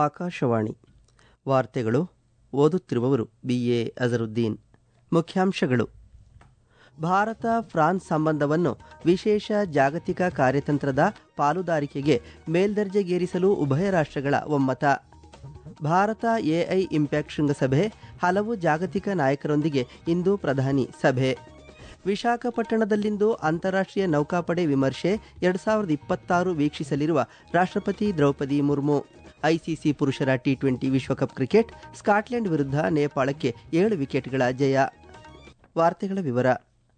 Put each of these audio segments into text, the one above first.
ಆಕಾಶವಾಣಿ ವಾರ್ತೆಗಳು ಓದುತ್ತಿರುವವರು B A Azharuddin ಮುಖ್ಯಾಂಶಗಳು ಭಾರತ ಫ್ರಾನ್ಸ್ ಸಂಬಂಧವನ್ನು ವಿಶೇಷ ಜಾಗತಿಕ ಕಾರ್ಯತಂತ್ರದ ಪಾಲುದಾರಿಕೆಗೆ ಮೇಲ್ದರ್ಜೆಗೇರಿಸಲು ಉಭಯ ರಾಷ್ಟ್ರಗಳ ಒಮ್ಮತ ಭಾರತ ಎಐ ಇಂಪ್ಯಾಕ್ಟ್ ಶೃಂಗಸಭೆ ಹಲವು ಜಾಗತಿಕ ನಾಯಕರೊಂದಿಗೆ ಇಂದು ಪ್ರಧಾನಿ ಸಭೆ ವಿಶಾಖಪಟ್ಟಣದಲ್ಲಿಂದು ಅಂತಾರಾಷ್ಟ್ರೀಯ ನೌಕಾಪಡೆ ವಿಮರ್ಶೆ ಎರಡು ಸಾವಿರದ ಇಪ್ಪತ್ತಾರು ವೀಕ್ಷಿಸಲಿರುವ ರಾಷ್ಟ್ರಪತಿ ದ್ರೌಪದಿ ಮುರ್ಮು ಐಸಿಸಿ ಪುರುಷರ ಟಿ ಟ್ವೆಂಟಿ ವಿಶ್ವಕಪ್ ಕ್ರಿಕೆಟ್ ಸ್ಕಾಟ್ಲೆಂಡ್ ವಿರುದ್ಧ ನೇಪಾಳಕ್ಕೆ ಏಳು ವಿಕೆಟ್ಗಳ ಜಯ ವಾರ್ತೆಗಳ ವಿವರ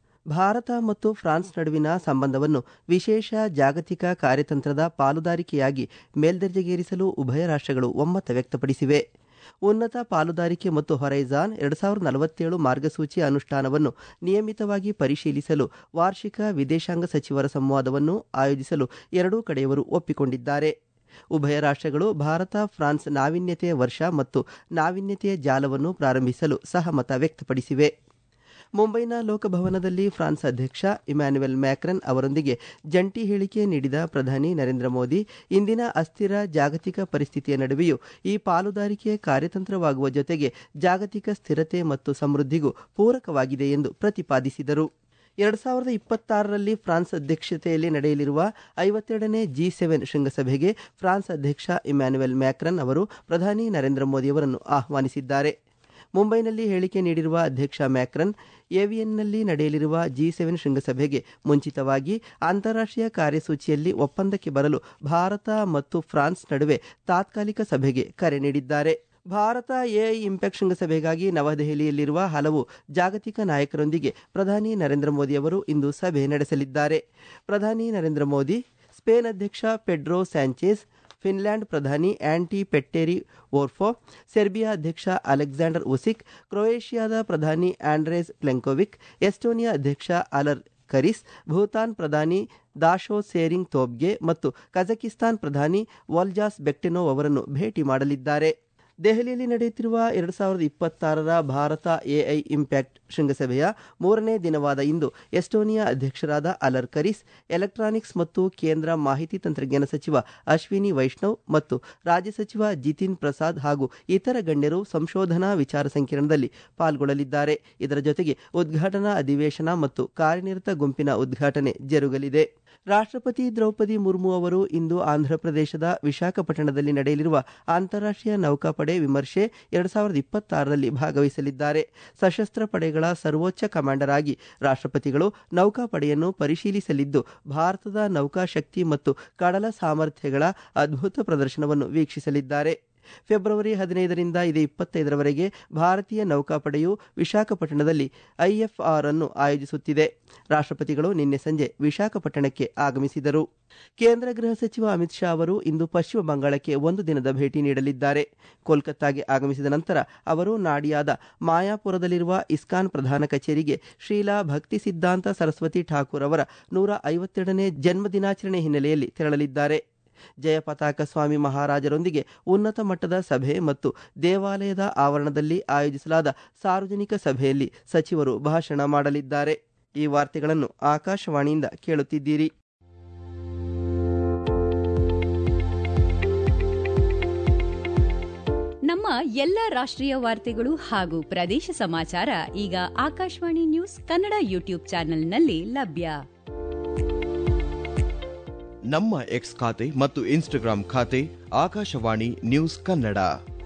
ಭಾರತ ಮತ್ತು ಫ್ರಾನ್ಸ್ ನಡುವಿನ ಸಂಬಂಧವನ್ನು ವಿಶೇಷ ಜಾಗತಿಕ ಕಾರ್ಯತಂತ್ರದ ಪಾಲುದಾರಿಕೆಯಾಗಿ ಮೇಲ್ದರ್ಜೆಗೇರಿಸಲು ಉಭಯ ರಾಷ್ಟ್ರಗಳು ಒಮ್ಮತ ವ್ಯಕ್ತಪಡಿಸಿವೆ ಉನ್ನತ ಪಾಲುದಾರಿಕೆ ಮತ್ತು ಹೊರೈಜಾನ್ ಎರಡು ಸಾವಿರದ ನಲವತ್ತೇಳು ಮಾರ್ಗಸೂಚಿ ಅನುಷ್ಠಾನವನ್ನು ನಿಯಮಿತವಾಗಿ ಪರಿಶೀಲಿಸಲು ವಾರ್ಷಿಕ ವಿದೇಶಾಂಗ ಸಚಿವರ ಸಂವಾದವನ್ನು ಆಯೋಜಿಸಲು ಎರಡೂ ಕಡೆಯವರು ಒಪ್ಪಿಕೊಂಡಿದ್ದಾರೆ ಉಭಯ ರಾಷ್ಟ್ರಗಳು ಭಾರತ ಫ್ರಾನ್ಸ್ ನಾವೀನ್ಯತೆಯ ವರ್ಷ ಮತ್ತು ನಾವೀನ್ಯತೆಯ ಜಾಲವನ್ನು ಪ್ರಾರಂಭಿಸಲು ಸಹಮತ ವ್ಯಕ್ತಪಡಿಸಿವೆ ಮುಂಬೈನ ಲೋಕಭವನದಲ್ಲಿ ಫ್ರಾನ್ಸ್ ಅಧ್ಯಕ್ಷ ಇಮ್ಯಾನ್ಯುಯಲ್ ಮ್ಯಾಕ್ರನ್ ಅವರೊಂದಿಗೆ ಜಂಟಿ ಹೇಳಿಕೆ ನೀಡಿದ ಪ್ರಧಾನಿ ನರೇಂದ್ರ ಮೋದಿ ಇಂದಿನ ಅಸ್ಥಿರ ಜಾಗತಿಕ ಪರಿಸ್ಥಿತಿಯ ನಡುವೆಯೂ ಈ ಪಾಲುದಾರಿಕೆ ಕಾರ್ಯತಂತ್ರವಾಗುವ ಜೊತೆಗೆ ಜಾಗತಿಕ ಸ್ಥಿರತೆ ಮತ್ತು ಸಮೃದ್ಧಿಗೂ ಪೂರಕವಾಗಿದೆ ಎಂದು ಪ್ರತಿಪಾದಿಸಿದರು ಎರಡು ಸಾವಿರದ ಇಪ್ಪತ್ತಾರರಲ್ಲಿ ಫ್ರಾನ್ಸ್ ಅಧ್ಯಕ್ಷತೆಯಲ್ಲಿ ನಡೆಯಲಿರುವ ಐವತ್ತೆರಡನೇ ಜಿ ಸೆವೆನ್ ಶೃಂಗಸಭೆಗೆ ಫ್ರಾನ್ಸ್ ಅಧ್ಯಕ್ಷ ಇಮ್ಯಾನ್ಯುಯಲ್ ಮ್ಯಾಕ್ರನ್ ಅವರು ಪ್ರಧಾನಿ ನರೇಂದ್ರ ಮೋದಿಯವರನ್ನು ಆಹ್ವಾನಿಸಿದ್ದಾರೆ ಮುಂಬೈನಲ್ಲಿ ಹೇಳಿಕೆ ನೀಡಿರುವ ಅಧ್ಯಕ್ಷ ಮ್ಯಾಕ್ರನ್ ಏವಿಯನ್ನಲ್ಲಿ ನಡೆಯಲಿರುವ ಜಿ ಸೆವೆನ್ ಶೃಂಗಸಭೆಗೆ ಮುಂಚಿತವಾಗಿ ಅಂತಾರಾಷ್ಟ್ರೀಯ ಕಾರ್ಯಸೂಚಿಯಲ್ಲಿ ಒಪ್ಪಂದಕ್ಕೆ ಬರಲು ಭಾರತ ಮತ್ತು ಫ್ರಾನ್ಸ್ ನಡುವೆ ತಾತ್ಕಾಲಿಕ ಸಭೆಗೆ ಕರೆ ನೀಡಿದ್ದಾರೆ ಭಾರತ ಎಐ ಇಂಪ್ಯಾಕ್ಟ್ ಶೃಂಗಸಭೆಗಾಗಿ ನವದೆಹಲಿಯಲ್ಲಿರುವ ಹಲವು ಜಾಗತಿಕ ನಾಯಕರೊಂದಿಗೆ ಪ್ರಧಾನಿ ನರೇಂದ್ರ ಮೋದಿ ಅವರು ಇಂದು ಸಭೆ ನಡೆಸಲಿದ್ದಾರೆ ಪ್ರಧಾನಿ ನರೇಂದ್ರ ಮೋದಿ ಸ್ಪೇನ್ ಅಧ್ಯಕ್ಷ ಪೆಡ್ರೋ ಸ್ಯಾಂಚೇಸ್ ಫಿನ್ಲ್ಯಾಂಡ್ ಪ್ರಧಾನಿ ಆಂಟಿ ಪೆಟ್ಟೇರಿ ಓರ್ಫೋ ಸೆರ್ಬಿಯಾ ಅಧ್ಯಕ್ಷ ಅಲೆಕ್ಸಾಂಡರ್ ಉಸಿಕ್ ಕ್ರೊಯೇಷಿಯಾದ ಪ್ರಧಾನಿ ಆಂಡ್ರೇಸ್ ಪ್ಲೆಂಕೋವಿಕ್ ಎಸ್ಟೋನಿಯಾ ಅಧ್ಯಕ್ಷ ಅಲರ್ ಕರಿಸ್ ಭೂತಾನ್ ಪ್ರಧಾನಿ ದಾಶೋ ಸೇರಿಂಗ್ ತೋಬ್ಗೆ ಮತ್ತು ಕಜಕಿಸ್ತಾನ್ ಪ್ರಧಾನಿ ವಾಲ್ಜಾಸ್ ಬೆಕ್ಟೆನೋವ್ ಅವರನ್ನು ಭೇಟಿ ಮಾಡಲಿದ್ದಾರೆ ದೆಹಲಿಯಲ್ಲಿ ನಡೆಯುತ್ತಿರುವ ಎರಡು ಸಾವಿರದ ಇಪ್ಪತ್ತಾರರ ಭಾರತ ಎಐ ಇಂಪ್ಯಾಕ್ಟ್ ಶೃಂಗಸಭೆಯ ಮೂರನೇ ದಿನವಾದ ಇಂದು ಎಸ್ಟೋನಿಯಾ ಅಧ್ಯಕ್ಷರಾದ ಅಲರ್ ಕರಿಸ್ ಎಲೆಕ್ಟ್ರಾನಿಕ್ಸ್ ಮತ್ತು ಕೇಂದ್ರ ಮಾಹಿತಿ ತಂತ್ರಜ್ಞಾನ ಸಚಿವ ಅಶ್ವಿನಿ ವೈಷ್ಣವ್ ಮತ್ತು ರಾಜ್ಯ ಸಚಿವ ಜಿತಿನ್ ಪ್ರಸಾದ್ ಹಾಗೂ ಇತರ ಗಣ್ಯರು ಸಂಶೋಧನಾ ವಿಚಾರ ಸಂಕಿರಣದಲ್ಲಿ ಪಾಲ್ಗೊಳ್ಳಲಿದ್ದಾರೆ ಇದರ ಜೊತೆಗೆ ಉದ್ಘಾಟನಾ ಅಧಿವೇಶನ ಮತ್ತು ಕಾರ್ಯನಿರತ ಗುಂಪಿನ ಉದ್ಘಾಟನೆ ಜರುಗಲಿದೆ ರಾಷ್ಟ್ರಪತಿ ದ್ರೌಪದಿ ಮುರ್ಮು ಅವರು ಇಂದು ಆಂಧ್ರಪ್ರದೇಶದ ವಿಶಾಖಪಟ್ಟಣದಲ್ಲಿ ನಡೆಯಲಿರುವ ಅಂತಾರಾಷ್ಟ್ರೀಯ ನೌಕಾಪಡೆ ವಿಮರ್ಶೆ ಎರಡು ಸಾವಿರದ ಇಪ್ಪತ್ತಾರರಲ್ಲಿ ಭಾಗವಹಿಸಲಿದ್ದಾರೆ ಸಶಸ್ತ್ರ ಪಡೆಗಳ ಸರ್ವೋಚ್ಚ ಕಮಾಂಡರ್ ಆಗಿ ರಾಷ್ಟ್ರಪತಿಗಳು ನೌಕಾಪಡೆಯನ್ನು ಪರಿಶೀಲಿಸಲಿದ್ದು ಭಾರತದ ನೌಕಾಶಕ್ತಿ ಮತ್ತು ಕಡಲ ಸಾಮರ್ಥ್ಯಗಳ ಅದ್ಭುತ ಪ್ರದರ್ಶನವನ್ನು ವೀಕ್ಷಿಸಲಿದ್ದಾರೆ ಫೆಬ್ರವರಿ ಹದಿನೈದರಿಂದ ಇದೇ ಇಪ್ಪತ್ತೈದರವರೆಗೆ ಭಾರತೀಯ ನೌಕಾಪಡೆಯು ವಿಶಾಖಪಟ್ಟಣದಲ್ಲಿ ಐಎಫ್ಆರ್ ಅನ್ನು ಆಯೋಜಿಸುತ್ತಿದೆ ರಾಷ್ಟ್ರಪತಿಗಳು ನಿನ್ನೆ ಸಂಜೆ ವಿಶಾಖಪಟ್ಟಣಕ್ಕೆ ಆಗಮಿಸಿದರು ಕೇಂದ್ರ ಗೃಹ ಸಚಿವ ಅಮಿತ್ ಶಾ ಅವರು ಇಂದು ಪಶ್ಚಿಮ ಬಂಗಾಳಕ್ಕೆ ಒಂದು ದಿನದ ಭೇಟಿ ನೀಡಲಿದ್ದಾರೆ ಕೋಲ್ಕತ್ತಾಗೆ ಆಗಮಿಸಿದ ನಂತರ ಅವರು ನಾಡಿಯಾದ ಮಾಯಾಪುರದಲ್ಲಿರುವ ಇಸ್ಕಾನ್ ಪ್ರಧಾನ ಕಚೇರಿಗೆ ಶ್ರೀಲಾ ಭಕ್ತಿ ಸಿದ್ಧಾಂತ ಸರಸ್ವತಿ ಠಾಕೂರ್ ಅವರ ನೂರ ಐವತ್ತೆರಡನೇ ಜನ್ಮದಿನಾಚರಣೆ ಹಿನ್ನೆಲೆಯಲ್ಲಿ ತೆರಳಲಿದ್ದಾರೆ ಜಯಪತಾಕ ಸ್ವಾಮಿ ಮಹಾರಾಜರೊಂದಿಗೆ ಉನ್ನತ ಮಟ್ಟದ ಸಭೆ ಮತ್ತು ದೇವಾಲಯದ ಆವರಣದಲ್ಲಿ ಆಯೋಜಿಸಲಾದ ಸಾರ್ವಜನಿಕ ಸಭೆಯಲ್ಲಿ ಸಚಿವರು ಭಾಷಣ ಮಾಡಲಿದ್ದಾರೆ ಈ ವಾರ್ತೆಗಳನ್ನು ಆಕಾಶವಾಣಿಯಿಂದ ಕೇಳುತ್ತಿದ್ದೀರಿ ನಮ್ಮ ಎಲ್ಲ ರಾಷ್ಟ್ರೀಯ ವಾರ್ತೆಗಳು ಹಾಗೂ ಪ್ರದೇಶ ಸಮಾಚಾರ ಈಗ ಆಕಾಶವಾಣಿ ನ್ಯೂಸ್ ಕನ್ನಡ ಯೂಟ್ಯೂಬ್ ಚಾನೆಲ್ನಲ್ಲಿ ಲಭ್ಯ ನಮ್ಮ ಎಕ್ಸ್ ಖಾತೆ ಮತ್ತು ಇನ್ಸ್ಟಾಗ್ರಾಂ ಖಾತೆ ಆಕಾಶವಾಣಿ ನ್ಯೂಸ್ ಕನ್ನಡ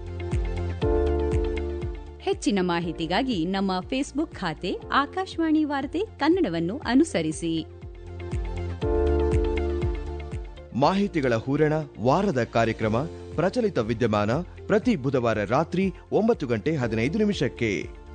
ಹೆಚ್ಚಿನ ಮಾಹಿತಿಗಾಗಿ ನಮ್ಮ ಫೇಸ್ಬುಕ್ ಖಾತೆ ಆಕಾಶವಾಣಿ ವಾರ್ತೆ ಕನ್ನಡವನ್ನು ಅನುಸರಿಸಿ ಮಾಹಿತಿಗಳ ಹೂರಣ ವಾರದ ಕಾರ್ಯಕ್ರಮ ಪ್ರಚಲಿತ ವಿದ್ಯಮಾನ ಪ್ರತಿ ಬುಧವಾರ ರಾತ್ರಿ ಒಂಬತ್ತು ಗಂಟೆ ಹದಿನೈದು ನಿಮಿಷಕ್ಕೆ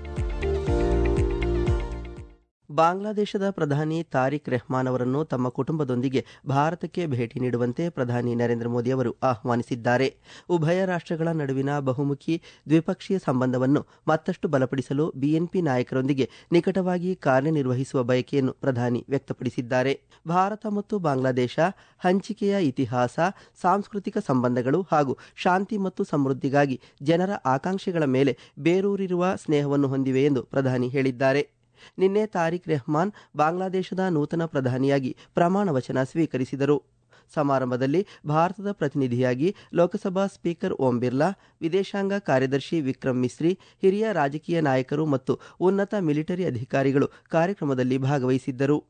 ಬಾಂಗ್ಲಾದೇಶದ ಪ್ರಧಾನಿ ತಾರಿಕ್ ರೆಹಮಾನ್ ಅವರನ್ನು ತಮ್ಮ ಕುಟುಂಬದೊಂದಿಗೆ ಭಾರತಕ್ಕೆ ಭೇಟಿ ನೀಡುವಂತೆ ಪ್ರಧಾನಿ ನರೇಂದ್ರ ಮೋದಿ ಅವರು ಆಹ್ವಾನಿಸಿದ್ದಾರೆ ಉಭಯ ರಾಷ್ಟ್ರಗಳ ನಡುವಿನ ಬಹುಮುಖಿ ದ್ವಿಪಕ್ಷೀಯ ಸಂಬಂಧವನ್ನು ಮತ್ತಷ್ಟು ಬಲಪಡಿಸಲು ಬಿಎನ್ಪಿ ನಾಯಕರೊಂದಿಗೆ ನಿಕಟವಾಗಿ ಕಾರ್ಯನಿರ್ವಹಿಸುವ ಬಯಕೆಯನ್ನು ಪ್ರಧಾನಿ ವ್ಯಕ್ತಪಡಿಸಿದ್ದಾರೆ ಭಾರತ ಮತ್ತು ಬಾಂಗ್ಲಾದೇಶ ಹಂಚಿಕೆಯ ಇತಿಹಾಸ ಸಾಂಸ್ಕೃತಿಕ ಸಂಬಂಧಗಳು ಹಾಗೂ ಶಾಂತಿ ಮತ್ತು ಸಮೃದ್ಧಿಗಾಗಿ ಜನರ ಆಕಾಂಕ್ಷೆಗಳ ಮೇಲೆ ಬೇರೂರಿರುವ ಸ್ನೇಹವನ್ನು ಹೊಂದಿವೆ ಎಂದು ಪ್ರಧಾನಿ ಹೇಳಿದ್ದಾರೆ ನಿನ್ನೆ ತಾರಿಕ್ ರೆಹಮಾನ್ ಬಾಂಗ್ಲಾದೇಶದ ನೂತನ ಪ್ರಧಾನಿಯಾಗಿ ಪ್ರಮಾಣ ವಚನ ಸ್ವೀಕರಿಸಿದರು ಸಮಾರಂಭದಲ್ಲಿ ಭಾರತದ ಪ್ರತಿನಿಧಿಯಾಗಿ ಲೋಕಸಭಾ ಸ್ಪೀಕರ್ ಓಂ ಬಿರ್ಲಾ ವಿದೇಶಾಂಗ ಕಾರ್ಯದರ್ಶಿ ವಿಕ್ರಮ್ ಮಿಸ್ರಿ ಹಿರಿಯ ರಾಜಕೀಯ ನಾಯಕರು ಮತ್ತು ಉನ್ನತ ಮಿಲಿಟರಿ ಅಧಿಕಾರಿಗಳು ಕಾರ್ಯಕ್ರಮದಲ್ಲಿ ಭಾಗವಹಿಸಿದ್ದರು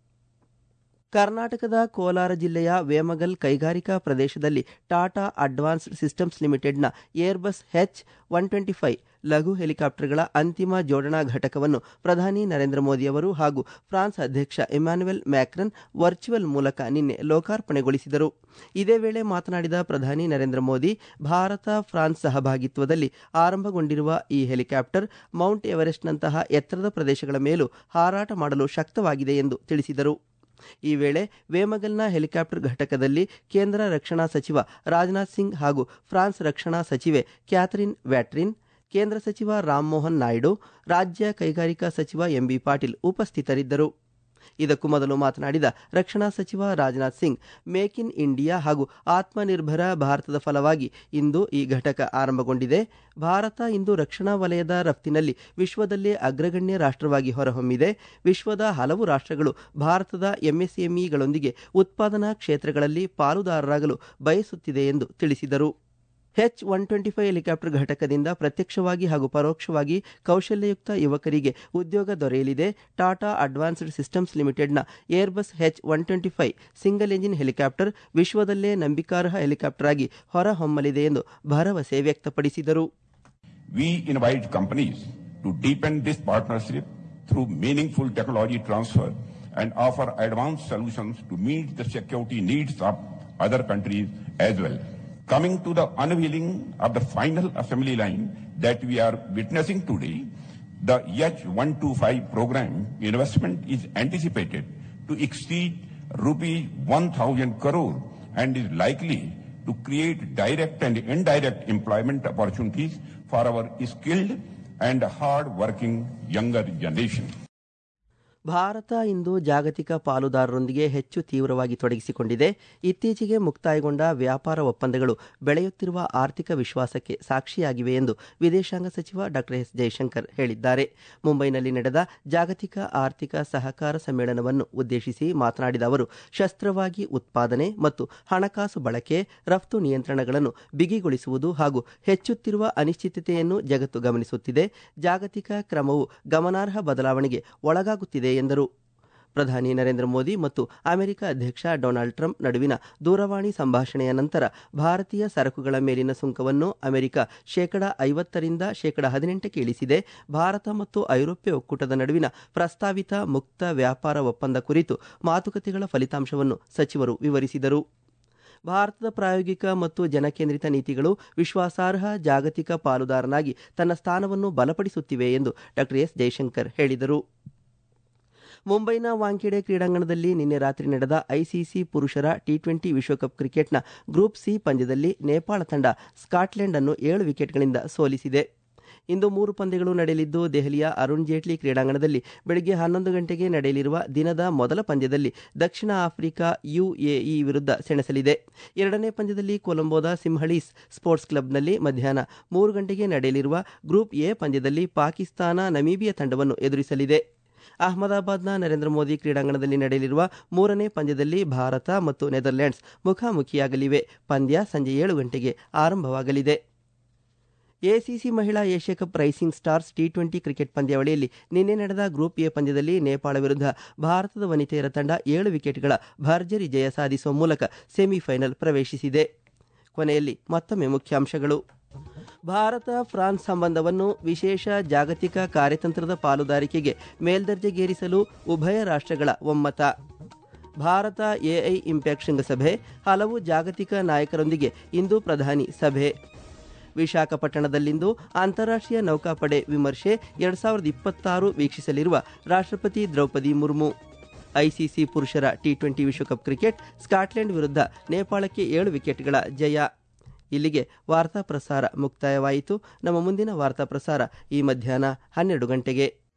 ಕರ್ನಾಟಕದ ಕೋಲಾರ ಜಿಲ್ಲೆಯ ವೇಮಗಲ್ ಕೈಗಾರಿಕಾ ಪ್ರದೇಶದಲ್ಲಿ ಟಾಟಾ ಅಡ್ವಾನ್ಸ್ಡ್ ಸಿಸ್ಟಮ್ಸ್ ಲಿಮಿಟೆಡ್ನ Airbus H one twenty five ಲಘು ಹೆಲಿಕಾಪ್ಟರ್ಗಳ ಅಂತಿಮ ಜೋಡಣಾ ಘಟಕವನ್ನು ಪ್ರಧಾನಿ ನರೇಂದ್ರ ಮೋದಿ ಅವರು ಹಾಗೂ ಫ್ರಾನ್ಸ್ ಅಧ್ಯಕ್ಷ ಇಮ್ಯಾನ್ಯುಯಲ್ ಮ್ಯಾಕ್ರನ್ ವರ್ಚುವಲ್ ಮೂಲಕ ನಿನ್ನೆ ಲೋಕಾರ್ಪಣೆಗೊಳಿಸಿದರು ಇದೇ ವೇಳೆ ಮಾತನಾಡಿದ ಪ್ರಧಾನಿ ನರೇಂದ್ರ ಮೋದಿ ಭಾರತ ಫ್ರಾನ್ಸ್ ಸಹಭಾಗಿತ್ವದಲ್ಲಿ ಆರಂಭಗೊಂಡಿರುವ ಈ ಹೆಲಿಕಾಪ್ಟರ್ ಮೌಂಟ್ ಎವರೆಸ್ಟ್ನಂತಹ ಎತ್ತರದ ಪ್ರದೇಶಗಳ ಮೇಲೂ ಹಾರಾಟ ಮಾಡಲು ಶಕ್ತವಾಗಿದೆ ಎಂದು ತಿಳಿಸಿದರು ಈ ವೇಳೆ ವೇಮಗಲ್ನ ಹೆಲಿಕಾಪ್ಟರ್ ಘಟಕದಲ್ಲಿ ಕೇಂದ್ರ ರಕ್ಷಣಾ ಸಚಿವ ರಾಜನಾಥ್ ಸಿಂಗ್ ಹಾಗೂ ಫ್ರಾನ್ಸ್ ರಕ್ಷಣಾ ಸಚಿವೆ ಕ್ಯಾಥರಿನ್ ವ್ಯಾಟ್ರಿನ್ ಕೇಂದ್ರ ಸಚಿವ ರಾಮ್ಮೋಹನ್ ನಾಯ್ಡು ರಾಜ್ಯ ಕೈಗಾರಿಕಾ ಸಚಿವ ಎಂಬಿ ಪಾಟೀಲ್ ಉಪಸ್ಥಿತರಿದ್ದರು ಇದಕ್ಕೂ ಮೊದಲು ಮಾತನಾಡಿದ ರಕ್ಷಣಾ ಸಚಿವ Rajnath Singh make in India ಹಾಗೂ ಆತ್ಮನಿರ್ಭರ ಭಾರತದ ಫಲವಾಗಿ ಇಂದು ಈ ಘಟಕ ಆರಂಭಗೊಂಡಿದೆ ಭಾರತ ಇಂದು ರಕ್ಷಣಾ ವಲಯದ ರಫ್ತಿನಲ್ಲಿ ವಿಶ್ವದಲ್ಲೇ ಅಗ್ರಗಣ್ಯ ರಾಷ್ಟ್ರವಾಗಿ ಹೊರಹೊಮ್ಮಿದೆ ವಿಶ್ವದ ಹಲವು ರಾಷ್ಟ್ರಗಳು ಭಾರತದ ಎಂಎಸ್ಎಂಇಗಳೊಂದಿಗೆ ಉತ್ಪಾದನಾ ಕ್ಷೇತ್ರಗಳಲ್ಲಿ ಪಾಲುದಾರರಾಗಲು ಬಯಸುತ್ತಿದೆ ಎಂದು ತಿಳಿಸಿದರು H one twenty five helicopter ಘಟಕದಿಂದ ಪ್ರತ್ಯಕ್ಷವಾಗಿ ಹಾಗೂ ಪರೋಕ್ಷವಾಗಿ ಕೌಶಲ್ಯಯುಕ್ತ ಯುವಕರಿಗೆ ಉದ್ಯೋಗ ದೊರೆಯಲಿದೆ ಟಾಟಾ ಅಡ್ವಾನ್ಸ್ಡ್ ಸಿಸ್ಟಮ್ಸ್ ಲಿಮಿಟೆಡ್ನ Airbus H one twenty five single engine helicopter ವಿಶ್ವದಲ್ಲೇ ನಂಬಿಕಾರ್ಹ ಹೆಲಿಕಾಪ್ಟರ್ ಆಗಿ ಹೊರಹೊಮ್ಮಲಿದೆ ಎಂದು ಭರವಸೆ ವ್ಯಕ್ತಪಡಿಸಿದರು We invite companies to deepen this partnership through meaningful technology transfer and offer advanced solutions to meet the security needs of other countries as well. Coming to the unveiling of the final assembly line that we are witnessing today, the H125 program investment is anticipated to exceed rupees 1000 crore and is likely to create direct and indirect employment opportunities for our skilled and hard-working younger generation. Bharat ಇಂದು ಜಾಗತಿಕ ಪಾಲುದಾರರೊಂದಿಗೆ ಹೆಚ್ಚು ತೀವ್ರವಾಗಿ ತೊಡಗಿಸಿಕೊಂಡಿದೆ ಇತ್ತೀಚೆಗೆ ಮುಕ್ತಾಯಗೊಂಡ ವ್ಯಾಪಾರ ಒಪ್ಪಂದಗಳು ಬೆಳೆಯುತ್ತಿರುವ ಆರ್ಥಿಕ ವಿಶ್ವಾಸಕ್ಕೆ ಸಾಕ್ಷಿಯಾಗಿವೆ ಎಂದು ವಿದೇಶಾಂಗ ಸಚಿವ ಡಾ ಎಸ್ ಜೈಶಂಕರ್ ಹೇಳಿದ್ದಾರೆ ಮುಂಬೈನಲ್ಲಿ ನಡೆದ ಜಾಗತಿಕ ಆರ್ಥಿಕ ಸಹಕಾರ ಸಮ್ಮೇಳನವನ್ನು ಉದ್ದೇಶಿಸಿ ಮಾತನಾಡಿದ ಅವರು ಶಸ್ತ್ರವಾಗಿ ಉತ್ಪಾದನೆ ಮತ್ತು ಹಣಕಾಸು ಬಳಕೆ ರಫ್ತು ನಿಯಂತ್ರಣಗಳನ್ನು ಬಿಗಿಗೊಳಿಸುವುದು ಹಾಗೂ ಹೆಚ್ಚುತ್ತಿರುವ ಅನಿಶ್ಚಿತತೆಯನ್ನು ಜಗತ್ತು ಗಮನಿಸುತ್ತಿದೆ ಜಾಗತಿಕ ಕ್ರಮವು ಗಮನಾರ್ಹ ಬದಲಾವಣೆಗೆ ಒಳಗಾಗುತ್ತಿದೆ ಎಂದರು ಪ್ರಧಾನಿ ನರೇಂದ್ರ ಮೋದಿ ಮತ್ತು ಅಮೆರಿಕ ಅಧ್ಯಕ್ಷ ಡೊನಾಲ್ಡ್ ಟ್ರಂಪ್ ನಡುವಿನ ದೂರವಾಣಿ ಸಂಭಾಷಣೆಯ ನಂತರ ಭಾರತೀಯ ಸರಕುಗಳ ಮೇಲಿನ ಸುಂಕವನ್ನು ಅಮೆರಿಕ ಶೇಕಡ ಐವತ್ತರಿಂದ ಶೇಕಡ ಹದಿನೆಂಟಕ್ಕೆ ಇಳಿಸಿದೆ ಭಾರತ ಮತ್ತು ಐರೋಪ್ಯ ಒಕ್ಕೂಟದ ನಡುವಿನ ಪ್ರಸ್ತಾವಿತ ಮುಕ್ತ ವ್ಯಾಪಾರ ಒಪ್ಪಂದ ಕುರಿತು ಮಾತುಕತೆಗಳ ಫಲಿತಾಂಶವನ್ನು ಸಚಿವರು ವಿವರಿಸಿದರು ಭಾರತದ ಪ್ರಾಯೋಗಿಕ ಮತ್ತು ಜನಕೇಂದ್ರಿತ ನೀತಿಗಳು ವಿಶ್ವಾಸಾರ್ಹ ಜಾಗತಿಕ ಪಾಲುದಾರನಾಗಿ ತನ್ನ ಸ್ಥಾನವನ್ನು ಬಲಪಡಿಸುತ್ತಿವೆ ಎಂದು ಡಾ ಎಸ್ ಜೈಶಂಕರ್ ಹೇಳಿದರು ಮುಂಬೈನ ವಾಂಖೇಡೆ ಕ್ರೀಡಾಂಗಣದಲ್ಲಿ ನಿನ್ನೆ ರಾತ್ರಿ ನಡೆದ ಐಸಿಸಿ ಪುರುಷರ ಟಿ ಟ್ವೆಂಟಿ ವಿಶ್ವಕಪ್ ಕ್ರಿಕೆಟ್ನ ಗ್ರೂಪ್ ಸಿ ಪಂದ್ಯದಲ್ಲಿ ನೇಪಾಳ ತಂಡ ಸ್ಕಾಟ್ಲೆಂಡ್ ಅನ್ನು ಏಳು ವಿಕೆಟ್ಗಳಿಂದ ಸೋಲಿಸಿದೆ ಇಂದು ಮೂರು ಪಂದ್ಯಗಳು ನಡೆಯಲಿದ್ದು ದೆಹಲಿಯ ಅರುಣ್ ಜೇಟ್ಲಿ ಕ್ರೀಡಾಂಗಣದಲ್ಲಿ ಬೆಳಗ್ಗೆ ಹನ್ನೊಂದು ಗಂಟೆಗೆ ನಡೆಯಲಿರುವ ದಿನದ ಮೊದಲ ಪಂದ್ಯದಲ್ಲಿ ದಕ್ಷಿಣ ಆಫ್ರಿಕಾ ಯುಎಇ ವಿರುದ್ಧ ಸೆಣಸಲಿದೆ ಎರಡನೇ ಪಂದ್ಯದಲ್ಲಿ ಕೊಲಂಬೋದ ಸಿಂಹಳೀಸ್ ಸ್ಪೋರ್ಟ್ಸ್ ಕ್ಲಬ್ನಲ್ಲಿ ಮಧ್ಯಾಹ್ನ ಮೂರು ಗಂಟೆಗೆ ನಡೆಯಲಿರುವ ಗ್ರೂಪ್ ಎ ಪಂದ್ಯದಲ್ಲಿ ಪಾಕಿಸ್ತಾನ ನಮೀಬಿಯಾ ತಂಡವನ್ನು ಎದುರಿಸಲಿದೆ ಅಹಮದಾಬಾದ್ನ ನರೇಂದ್ರ ಮೋದಿ ಕ್ರೀಡಾಂಗಣದಲ್ಲಿ ನಡೆಯಲಿರುವ ಮೂರನೇ ಪಂದ್ಯದಲ್ಲಿ ಭಾರತ ಮತ್ತು ನೆದರ್ಲೆಂಡ್ಸ್ ಮುಖಾಮುಖಿಯಾಗಲಿವೆ ಪಂದ್ಯ ಸಂಜೆ ಏಳು ಗಂಟೆಗೆ ಆರಂಭವಾಗಲಿದೆ ಎಸಿಸಿ ಮಹಿಳಾ Asia cup rising stars T twenty cricket ಪಂದ್ಯಾವಳಿಯಲ್ಲಿ ನಿನ್ನೆ ನಡೆದ ಗ್ರೂಪ್ ಎ ಪಂದ್ಯದಲ್ಲಿ ನೇಪಾಳ ವಿರುದ್ಧ ಭಾರತದ ವನಿತೆಯರ ತಂಡ ಏಳು ವಿಕೆಟ್ಗಳ ಭರ್ಜರಿ ಜಯ ಸಾಧಿಸುವ ಮೂಲಕ ಸೆಮಿಫೈನಲ್ ಪ್ರವೇಶಿಸಿದೆ ಕೊನೆಯಲ್ಲಿ ಮತ್ತೊಮ್ಮೆ ಮುಖ್ಯಾಂಶಗಳು ಭಾರತ ಫ್ರಾನ್ಸ್ ಸಂಬಂಧವನ್ನು ವಿಶೇಷ ಜಾಗತಿಕ ಕಾರ್ಯತಂತ್ರದ ಪಾಲುದಾರಿಕೆಗೆ ಮೇಲ್ದರ್ಜೆಗೇರಿಸಲು ಉಭಯ ರಾಷ್ಟ್ರಗಳ ಒಮ್ಮತ ಭಾರತ ಎಐ ಇಂಪ್ಯಾಕ್ಟ್ ಶೃಂಗಸಭೆ ಹಲವು ಜಾಗತಿಕ ನಾಯಕರೊಂದಿಗೆ ಇಂದು ಪ್ರಧಾನಿ ಸಭೆ ವಿಶಾಖಪಟ್ಟಣದಲ್ಲಿಂದು ಅಂತಾರಾಷ್ಟ್ರೀಯ ನೌಕಾಪಡೆ ವಿಮರ್ಶೆ ಎರಡ್ ಸಾವಿರದ ಇಪ್ಪತ್ತಾರು ವೀಕ್ಷಿಸಲಿರುವ ರಾಷ್ಟ್ರಪತಿ ದ್ರೌಪದಿ ಮುರ್ಮು ಐಸಿಸಿ ಪುರುಷರ ಟಿ ಟ್ವೆಂಟಿ ವಿಶ್ವಕಪ್ ಕ್ರಿಕೆಟ್ ಸ್ಕಾಟ್ಲೆಂಡ್ ವಿರುದ್ಧ ನೇಪಾಳಕ್ಕೆ ಏಳು ವಿಕೆಟ್ಗಳ ಜಯ ಇಲ್ಲಿಗೆ ವಾರ್ತಾ ಪ್ರಸಾರ ಮುಕ್ತಾಯವಾಯಿತು ನಮ್ಮ ಮುಂದಿನ ವಾರ್ತಾ ಪ್ರಸಾರ ಈ ಮಧ್ಯಾಹ್ನ ಹನ್ನೆರಡು ಗಂಟೆಗೆ